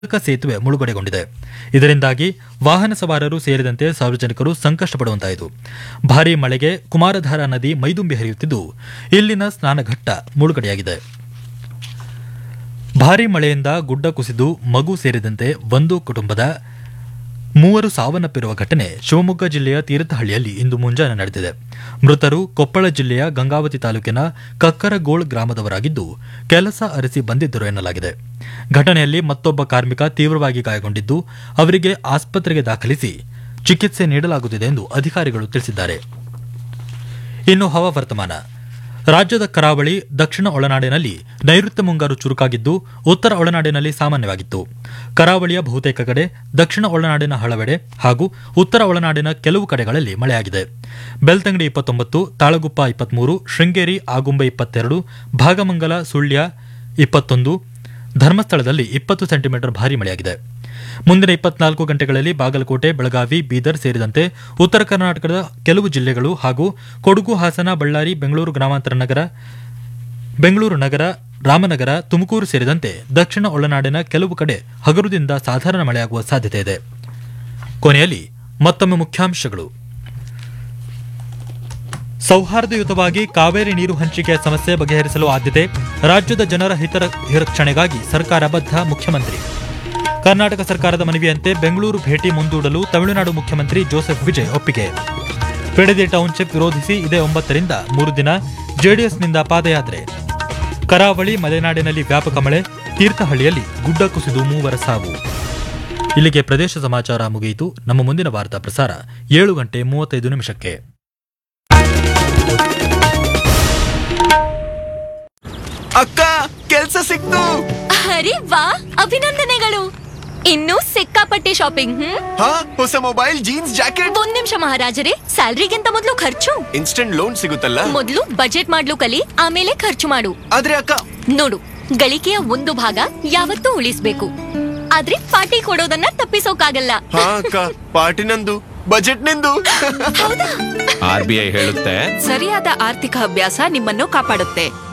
ಸಂಪರ್ಕ ಸೇತುವೆ ಮುಳುಗಡೆಗೊಂಡಿದೆ ಇದರಿಂದಾಗಿ ವಾಹನ ಸವಾರರು ಸೇರಿದಂತೆ ಸಾರ್ವಜನಿಕರು ಸಂಕಷ್ಟ ಪಡುವಂತಾಯಿತು ಭಾರೀ ಮಳೆಗೆ ಕುಮಾರಧಾರಾ ನದಿ ಮೈದುಂಬಿ ಹರಿಯುತ್ತಿದ್ದು ಇಲ್ಲಿನ ಸ್ನಾನಘಟ್ಟ ಮುಳುಗಡೆಯಾಗಿದೆ ಭಾರೀ ಮಳೆಯಿಂದ ಗುಡ್ಡ ಕುಸಿದು ಮಗು ಸೇರಿದಂತೆ ಒಂದು ಕುಟುಂಬದ ಮೂವರು ಸಾವನ್ನಪ್ಪಿರುವ ಘಟನೆ ಶಿವಮೊಗ್ಗ ಜಿಲ್ಲೆಯ ತೀರ್ಥಹಳ್ಳಿಯಲ್ಲಿ ಇಂದು ಮುಂಜಾನೆ ನಡೆದಿದೆ ಮೃತರು ಕೊಪ್ಪಳ ಜಿಲ್ಲೆಯ ಗಂಗಾವತಿ ತಾಲೂಕಿನ ಕಕ್ಕರಗೋಳ್ ಗ್ರಾಮದವರಾಗಿದ್ದು ಕೆಲಸ ಅರಸಿ ಬಂದಿದ್ದರು ಎನ್ನಲಾಗಿದೆ ಘಟನೆಯಲ್ಲಿ ಮತ್ತೊಬ್ಬ ಕಾರ್ಮಿಕ ತೀವ್ರವಾಗಿ ಗಾಯಗೊಂಡಿದ್ದು ಅವರಿಗೆ ಆಸ್ಪತ್ರೆಗೆ ದಾಖಲಿಸಿ ಚಿಕಿತ್ಸೆ ನೀಡಲಾಗುತ್ತಿದೆ ಎಂದು ಅಧಿಕಾರಿಗಳು ತಿಳಿಸಿದ್ದಾರೆ ಇನ್ನು ಹವಾವರ್ತಮಾನ ರಾಜ್ಯದ ಕರಾವಳಿ ದಕ್ಷಿಣ ಒಳನಾಡಿನಲ್ಲಿ ನೈಋತ್ಯ ಮುಂಗಾರು ಚುರುಕಾಗಿದ್ದು ಉತ್ತರ ಒಳನಾಡಿನಲ್ಲಿ ಸಾಮಾನ್ಯವಾಗಿತ್ತು ಕರಾವಳಿಯ ಬಹುತೇಕ ಕಡೆ ದಕ್ಷಿಣ ಒಳನಾಡಿನ ಹಲವೆಡೆ ಹಾಗೂ ಉತ್ತರ ಒಳನಾಡಿನ ಕೆಲವು ಕಡೆಗಳಲ್ಲಿ ಮಳೆಯಾಗಿದೆ ಬೆಳ್ತಂಗಡಿ ಇಪ್ಪತ್ತೊಂಬತ್ತು ತಾಳಗುಪ್ಪ ಇಪ್ಪತ್ಮೂರು ಶೃಂಗೇರಿ ಆಗುಂಬೆ ಇಪ್ಪತ್ತೆರಡು ಭಾಗಮಂಗಲ ಸುಳ್ಯ ಇಪ್ಪತ್ತೊಂದು ಧರ್ಮಸ್ಥಳದಲ್ಲಿ ಇಪ್ಪತ್ತು ಸೆಂಟಿಮೀಟರ್ ಭಾರೀ ಮಳೆಯಾಗಿದೆ ಮುಂದಿನ ಇಪ್ಪತ್ನಾಲ್ಕು ಗಂಟೆಗಳಲ್ಲಿ ಬಾಗಲಕೋಟೆ ಬೆಳಗಾವಿ ಬೀದರ್ ಸೇರಿದಂತೆ ಉತ್ತರ ಕರ್ನಾಟಕದ ಕೆಲವು ಜಿಲ್ಲೆಗಳು ಹಾಗೂ ಕೊಡಗು ಹಾಸನ ಬಳ್ಳಾರಿ ಬೆಂಗಳೂರು ಗ್ರಾಮಾಂತರ ನಗರ ಬೆಂಗಳೂರು ನಗರ ರಾಮನಗರ ತುಮಕೂರು ಸೇರಿದಂತೆ ದಕ್ಷಿಣ ಒಳನಾಡಿನ ಕೆಲವು ಕಡೆ ಹಗುರದಿಂದ ಸಾಧಾರಣ ಮಳೆಯಾಗುವ ಸಾಧ್ಯತೆ ಇದೆ ಕೊನೆಯಲ್ಲಿ ಮತ್ತೊಮ್ಮೆ ಮುಖ್ಯಾಂಶಗಳು ಸೌಹಾರ್ದಯುತವಾಗಿ ಕಾವೇರಿ ನೀರು ಹಂಚಿಕೆಯ ಸಮಸ್ಯೆ ಬಗೆಹರಿಸಲು ಆದ್ಯತೆ ರಾಜ್ಯದ ಜನರ ಹಿತರ ರಕ್ಷಣೆಗಾಗಿ ಸರ್ಕಾರ ಬದ್ಧ ಮುಖ್ಯಮಂತ್ರಿ ಕರ್ನಾಟಕ ಸರ್ಕಾರದ ಮನವಿಯಂತೆ ಬೆಂಗಳೂರು ಭೇಟಿ ಮುಂದೂಡಲು ತಮಿಳುನಾಡು ಮುಖ್ಯಮಂತ್ರಿ ಜೋಸೆಫ್ ವಿಜಯ್ ಒಪ್ಪಿಗೆ ಪಿಡದಿ ಟೌನ್ಶಿಪ್ ವಿರೋಧಿಸಿ ಇದೇ ಒಂಬತ್ತರಿಂದ ಮೂರು ದಿನ ಜೆಡಿಎಸ್ನಿಂದ ಪಾದಯಾತ್ರೆ ಕರಾವಳಿ ಮಲೆನಾಡಿನಲ್ಲಿ ವ್ಯಾಪಕ ಮಳೆ ತೀರ್ಥಹಳ್ಳಿಯಲ್ಲಿ ಗುಡ್ಡ ಕುಸಿದು ಮೂವರ ಸಾವು ಇಲ್ಲಿಗೆ ಪ್ರದೇಶ ಸಮಾಚಾರ ಮುಗಿಯಿತು ನಮ್ಮ ಮುಂದಿನ ವಾರ್ತಾ ಪ್ರಸಾರ ಏಳು ಗಂಟೆ ಮೂವತ್ತೈದು ನಿಮಿಷಕ್ಕೆ ಅಕ್ಕ ಕೆಲ್ಸ ಸಿಕ್ತು ಅರೆ ವಾ ಅಭಿನಂದನೆಗಳು ಇನ್ನೂ ಸಿಕ್ಕಾಪಟ್ಟೆ ಶಾಪಿಂಗ್ ಹ್ಮ್ ಹಾ ಹೊಸ ಮೊಬೈಲ್ ಜೀನ್ಸ್ ಜಾಕೆಟ್ ಒಂದ್ ನಿಮಿಷ ಮಹಾರಾಜರೇ ಸ್ಯಾಲ್ರಿಗಿಂತ ಮೊದಲು ಖರ್ಚು ಇನ್ಸ್ಟೆಂಟ್ ಲೋನ್ ಸಿಗುತ್ತಲ್ಲ ಮೊದಲು ಬಜೆಟ್ ಮಾಡ್ಲು ಕಲಿ ಆಮೇಲೆ ಖರ್ಚು ಮಾಡು ಆದ್ರೆ ಅಕ್ಕ ನೋಡು ಗಳಿಕೆಯ ಒಂದು ಭಾಗ ಯಾವತ್ತೂ ಉಳಿಸ್ಬೇಕು ಆದ್ರೆ ಪಾರ್ಟಿ ಕೊಡೋದನ್ನ ತಪ್ಪಿಸೋಕಾಗಲ್ಲ ಹಾ ಅಕ್ಕ ಪಾರ್ಟಿ ನಂದು ಬಜೆಟ್ ನಿಂದು ಹೌದಾ ಆರ್ ಬಿ ಐ ಹೇಳುತ್ತೆ ಸರಿಯಾದ ಆರ್ಥಿಕ ಅಭ್ಯಾಸ ನಿಮ್ಮನ್ನು ಕಾಪಾಡುತ್ತೆ